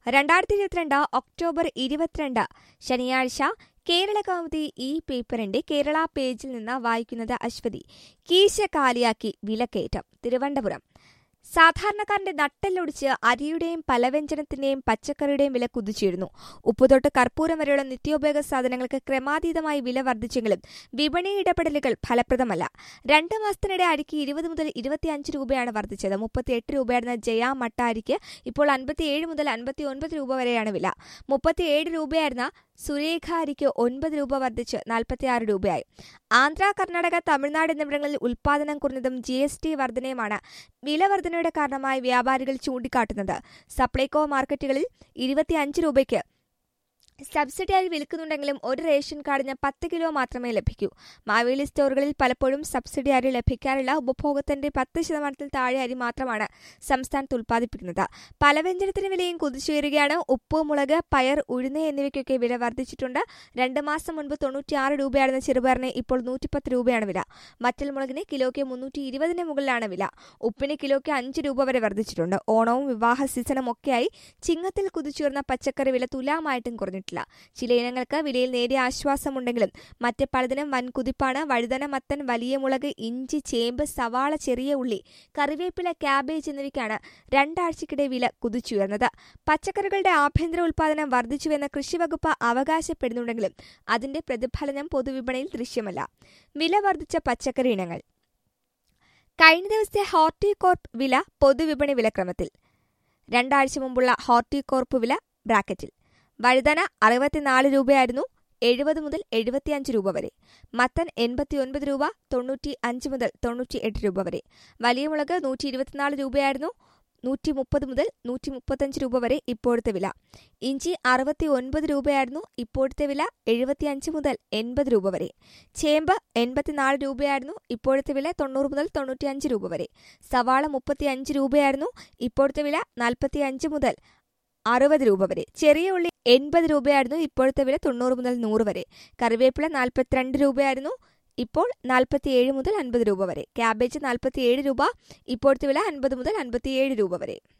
രണ്ടായിരത്തി ഇരുപത്തിരണ്ട് ഒക്ടോബർ ഇരുപത്തിരണ്ട് ശനിയാഴ്ച കേരള കൗമുദി ഈ പേപ്പറിന്റെ കേരള പേജിൽ നിന്ന് വായിക്കുന്നത് അശ്വതി കീശ കാലിയാക്കി വിലക്കയറ്റം തിരുവനന്തപുരം സാധാരണക്കാരന്റെ നട്ടെല്ലൊടിച്ച് അരിയുടെയും പലവ്യഞ്ജനത്തിന്റെയും പച്ചക്കറിയുടെയും വില കുതിച്ചിരുന്നു ഉപ്പുതൊട്ട് കർപ്പൂരം വരെയുള്ള നിത്യോപയോഗ സാധനങ്ങൾക്ക് ക്രമാതീതമായി വില വർദ്ധിച്ചെങ്കിലും വിപണി ഇടപെടലുകൾ ഫലപ്രദമല്ല രണ്ട് മാസത്തിനിടെ അരിക്ക് ഇരുപത് മുതൽ ഇരുപത്തിയഞ്ച് രൂപയാണ് വർദ്ധിച്ചത് മുപ്പത്തിയെട്ട് രൂപയായിരുന്ന ജയ മട്ട അരിക്ക് ഇപ്പോൾ അൻപത്തിയേഴ് മുതൽ അൻപത്തി ഒൻപത് രൂപ വരെയാണ് വില മുപ്പത്തിയേഴ് രൂപയായിരുന്ന സുരേഖ അരിക്ക് ഒൻപത് രൂപ വർദ്ധിച്ച് നാൽപ്പത്തിയാറ് രൂപയായി ആന്ധ്ര കർണാടക തമിഴ്നാട് എന്നിവിടങ്ങളിൽ ഉൽപാദനം കുറഞ്ഞതും ജി എസ് ടി വർധനയുമാണ് വില വർധനയുടെ കാരണമായി വ്യാപാരികൾ ചൂണ്ടിക്കാട്ടുന്നത് സപ്ലൈകോ മാർക്കറ്റുകളിൽ ഇരുപത്തിയഞ്ച് രൂപയ്ക്ക് സബ്സിഡിയായി വിൽക്കുന്നുണ്ടെങ്കിലും ഒരു റേഷൻ കാർഡിന് പത്ത് കിലോ മാത്രമേ ലഭിക്കൂ മാവേലി സ്റ്റോറുകളിൽ പലപ്പോഴും സബ്സിഡി അരി ലഭിക്കാറില്ല ഉപഭോഗത്തിന്റെ പത്ത് ശതമാനത്തിൽ താഴെ അരി മാത്രമാണ് സംസ്ഥാനത്ത് ഉൽപ്പാദിപ്പിക്കുന്നത് പലവ്യഞ്ജനത്തിന് വിലയും കുതിച്ചുയരുകയാണ് ഉപ്പ് മുളക് പയർ ഉഴുന്ന് എന്നിവയ്ക്കൊക്കെ വില വർദ്ധിച്ചിട്ടുണ്ട് രണ്ട് മാസം മുൻപ് തൊണ്ണൂറ്റിയാറ് രൂപയായിരുന്ന ചെറുപയറിന് ഇപ്പോൾ നൂറ്റിപ്പത്ത് രൂപയാണ് വില മറ്റൽ മുളകിന് കിലോയ്ക്ക് മുന്നൂറ്റി ഇരുപതിന് മുകളിലാണ് വില ഉപ്പിന് കിലോയ്ക്ക് അഞ്ച് രൂപ വരെ വർദ്ധിച്ചിട്ടുണ്ട് ഓണവും വിവാഹ സീസണും ഒക്കെയായി ചിങ്ങത്തിൽ കുതിച്ചുയർന്ന പച്ചക്കറി വില തുലാമായിട്ടും കുറഞ്ഞിട്ടില്ല ചില ഇനങ്ങൾക്ക് വിലയിൽ നേരിയ ആശ്വാസമുണ്ടെങ്കിലും മറ്റ് പലതിനും വൻ കുതിപ്പാണ് വഴുതന മത്തൻ വലിയ മുളക് ഇഞ്ചി ചേമ്പ് സവാള ചെറിയ ഉള്ളി കറിവേപ്പില ക്യാബേജ് എന്നിവയ്ക്കാണ് രണ്ടാഴ്ചക്കിടെ വില കുതിച്ചുയർന്നത് പച്ചക്കറികളുടെ ആഭ്യന്തര ഉൽപാദനം വർദ്ധിച്ചുവെന്ന് കൃഷിവകുപ്പ് അവകാശപ്പെടുന്നുണ്ടെങ്കിലും അതിന്റെ പ്രതിഫലനം പൊതുവിപണിയിൽ ദൃശ്യമല്ല വില വർദ്ധിച്ച പച്ചക്കറി ഇനങ്ങൾ കഴിഞ്ഞ ദിവസത്തെ ഹോർട്ടികോർപ്പ് വില പൊതുവിപണി വിലക്രമത്തിൽ രണ്ടാഴ്ച മുമ്പുള്ള ഹോർട്ടികോർപ്പ് വില ബ്രാക്കറ്റിൽ വഴുതന അറുപത്തിനാല് രൂപയായിരുന്നു എഴുപത് മുതൽ എഴുപത്തിയഞ്ച് രൂപ വരെ മത്തൻ എൺപത്തിയൊൻപത് രൂപ തൊണ്ണൂറ്റി അഞ്ച് മുതൽ തൊണ്ണൂറ്റി എട്ട് രൂപ വരെ വലിയ മുളക് നൂറ്റി ഇരുപത്തിനാല് രൂപയായിരുന്നു നൂറ്റി മുപ്പത് മുതൽ നൂറ്റി മുപ്പത്തഞ്ച് രൂപ വരെ ഇപ്പോഴത്തെ വില ഇഞ്ചി അറുപത്തി ഒൻപത് രൂപയായിരുന്നു ഇപ്പോഴത്തെ വില എഴുപത്തിയഞ്ച് മുതൽ എൺപത് രൂപ വരെ ചേമ്പ് എൺപത്തിനാല് രൂപയായിരുന്നു ഇപ്പോഴത്തെ വില തൊണ്ണൂറ് മുതൽ തൊണ്ണൂറ്റിയഞ്ച് രൂപ വരെ സവാള മുപ്പത്തിയഞ്ച് രൂപയായിരുന്നു ഇപ്പോഴത്തെ വില നാൽപ്പത്തിയഞ്ച് മുതൽ അറുപത് രൂപ വരെ ചെറിയ ഉള്ളി എൺപത് രൂപയായിരുന്നു ഇപ്പോഴത്തെ വില തൊണ്ണൂറ് മുതൽ നൂറ് വരെ കറിവേപ്പില നാൽപ്പത്തിരണ്ട് രൂപയായിരുന്നു ഇപ്പോൾ നാൽപ്പത്തിയേഴ് മുതൽ അൻപത് രൂപ വരെ ക്യാബേജ് നാൽപ്പത്തിയേഴ് രൂപ ഇപ്പോഴത്തെ വില അൻപത് മുതൽ അൻപത്തിയേഴ് രൂപ വരെ